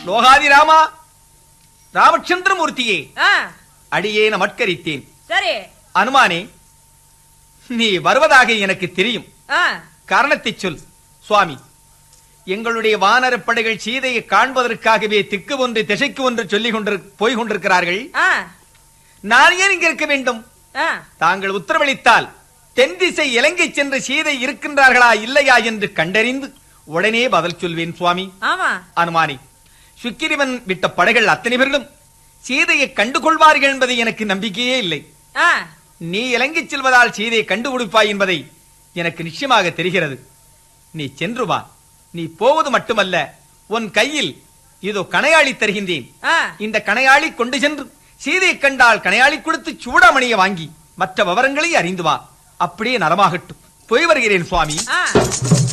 லோகாதி ராமா ராமச்சந்திரமூர்த்தியே ஆ, அடியே நமட்கரித்தேன் சரி அனுமானே நீ வருவதாக எனக்கு தெரியும் ஆ, காரணத்தை சொல் சுவாமி எங்களுடைய வானரப் படைகள் சீதையை காண்பதற்காகவே திக்கு ஒன்று திசைக்கு ஒன்று சொல்லிக் கொண்டு போய் கொண்டிருக்கிறார்கள் ஆ, நான் ஏன் இங்க இருக்க வேண்டும் ஆ, தாங்கள் உத்தரவளித்தால் தென் திசை இலங்கை சென்று சீதை இருக்கின்றார்களா இல்லையா என்று கண்டறிந்து உடனே பதில் சொல்வேன் சுவாமி ஆமா அனுமானி சுக்கிரிவன் விட்ட படைகள் அத்தனை பேர்களும் சீதையை கண்டுகொள்வார்கள் என்பது எனக்கு நம்பிக்கையே இல்லை ஆ, நீ இலங்கை செல்வதால் சீதையை கண்டுபிடிப்பாய் என்பதை எனக்கு நிச்சயமாக தெரிகிறது நீ சென்று வா நீ போவது மட்டுமல்ல உன் கையில் இதோ கணையாளி தருகின்றேன் ஆ, இந்த கணையாளி கொண்டு சென்று சீதையை கண்டால் கணையாளி கொடுத்து சூடாமணியை வாங்கி மற்ற விவரங்களை அறிந்து வா அப்படியே நலமாகட்டும் போய் வருகிறேன் சுவாமி ஆ.